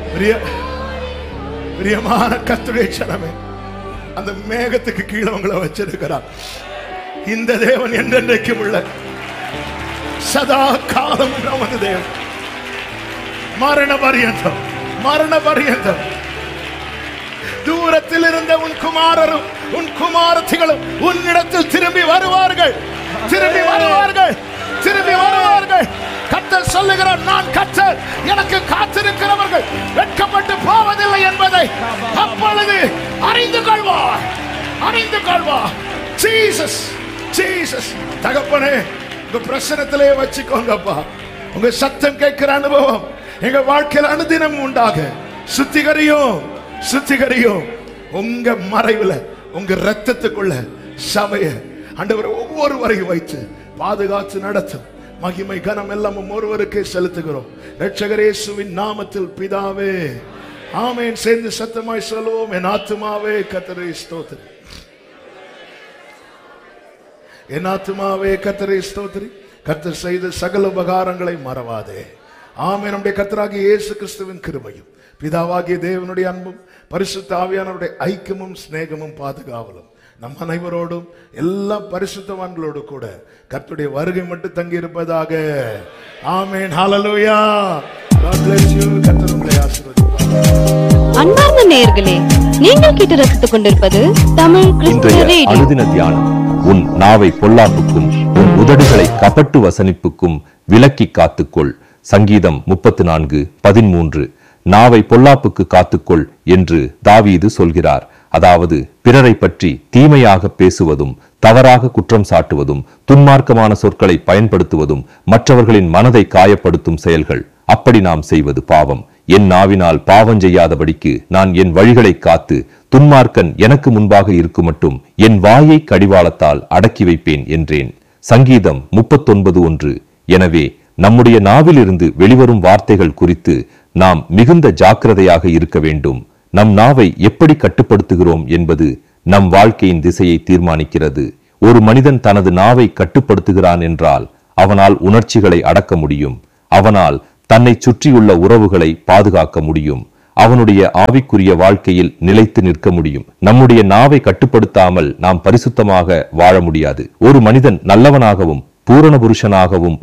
பிரிய பிரியமான கத்துடைய சனமே அந்த மேகத்துக்கு கீழே உங்களை வச்சிருக்கிறார் இந்த தேவன் என்றென்றைக்கும் உள்ள சதா காலம் நமது தேவன் மரண பரியந்தம் மரண பரியந்தம் தூரத்தில் இருந்த உன் குமாரரும் உன் குமாரத்திகளும் உன்னிடத்தில் திரும்பி வருவார்கள் திரும்பி வருவார்கள் திரும்பி வருவார்கள் கத்தர் சொல்லுகிறார் நான் கத்தர் எனக்கு காத்திருக்கிறவர்கள் வெட்கப்பட்டு போவதில்லை என்பதை அப்பொழுது அறிந்து கொள்வார் அறிந்து கொள்வார் ஜீசஸ் ஜீசஸ் தகப்பனே உங்க பிரசனத்திலே வச்சுக்கோங்கப்பா உங்க சத்தம் கேட்கிற அனுபவம் எங்க வாழ்க்கையில் அனுதினம் உண்டாக சுத்திகரியும் சுத்திகரியும் உங்க மறைவுல உங்க ரத்தத்துக்குள்ள சபைய ஆண்டவர் ஒவ்வொருவரையும் வைத்து பாதுகாத்து நடத்தும் மகிமை கனம் எல்லாம் உம் ஒருவருக்கே செலுத்துகிறோம் ரட்சகர் இயேசுவின் நாமத்தில் பிதாவே ஆமென் சேர்ந்து சத்தமாய் சொல்லுவோம் என் ஆத்துமாவே கத்தரை ஸ்தோத்திரி என் ஆத்துமாவே கத்தரை ஸ்தோத்திரி கத்தர் செய்த சகல உபகாரங்களை மறவாதே ஆமென் நம்முடைய கத்தராகிய இயேசு கிறிஸ்துவின் கிருபையும் பிதாவாகிய தேவனுடைய அன்பும் பரிசுத்த ஆவியானவருடைய ஐக்கியமும் சிநேகமும் பாதுகாவலும் நம் அனைவரோடும் எல்லா பரிசுத்தவான்களோடு கூட கர்த்தருடைய வருகை மட்டும் தங்கி இருப்பதாக ஆமென் ஹalleluya God bless you கர்த்தர் உங்களை ஆசீர்வதிப்பார் அன்பார்ந்த நேயர்களே நீங்கள் கேட்டு ரசித்துக் கொண்டிருப்பது தமிழ் கிறிஸ்துவ இன்றைய ரேடியோ அனுதின தியானம் உன் நாவை பொல்லாப்புக்கும் உன் உதடுகளை கபட்டு வசனிப்புக்கும் விலக்கி காத்துக்கொள் சங்கீதம் முப்பத்து நான்கு பதிமூன்று நாவை பொல்லாப்புக்கு காத்துக்கொள் என்று தாவீது சொல்கிறார் அதாவது பிறரை பற்றி தீமையாக பேசுவதும் தவறாக குற்றம் சாட்டுவதும் துன்மார்க்கமான சொற்களை பயன்படுத்துவதும் மற்றவர்களின் மனதை காயப்படுத்தும் செயல்கள் அப்படி நாம் செய்வது பாவம் என் நாவினால் பாவம் செய்யாதபடிக்கு நான் என் வழிகளை காத்து துன்மார்க்கன் எனக்கு முன்பாக இருக்குமட்டும் என் வாயை கடிவாளத்தால் அடக்கி வைப்பேன் என்றேன் சங்கீதம் முப்பத்தொன்பது ஒன்று எனவே நம்முடைய நாவிலிருந்து வெளிவரும் வார்த்தைகள் குறித்து நாம் மிகுந்த ஜாக்கிரதையாக இருக்க வேண்டும் நம் நாவை எப்படி கட்டுப்படுத்துகிறோம் என்பது நம் வாழ்க்கையின் திசையை தீர்மானிக்கிறது ஒரு மனிதன் தனது நாவை கட்டுப்படுத்துகிறான் என்றால் அவனால் உணர்ச்சிகளை அடக்க முடியும் அவனால் தன்னை சுற்றியுள்ள உறவுகளை பாதுகாக்க முடியும் அவனுடைய ஆவிக்குரிய வாழ்க்கையில் நிலைத்து நிற்க முடியும் நம்முடைய நாவை கட்டுப்படுத்தாமல் நாம் பரிசுத்தமாக வாழ முடியாது ஒரு மனிதன் நல்லவனாகவும் பூரண புருஷனாகவும்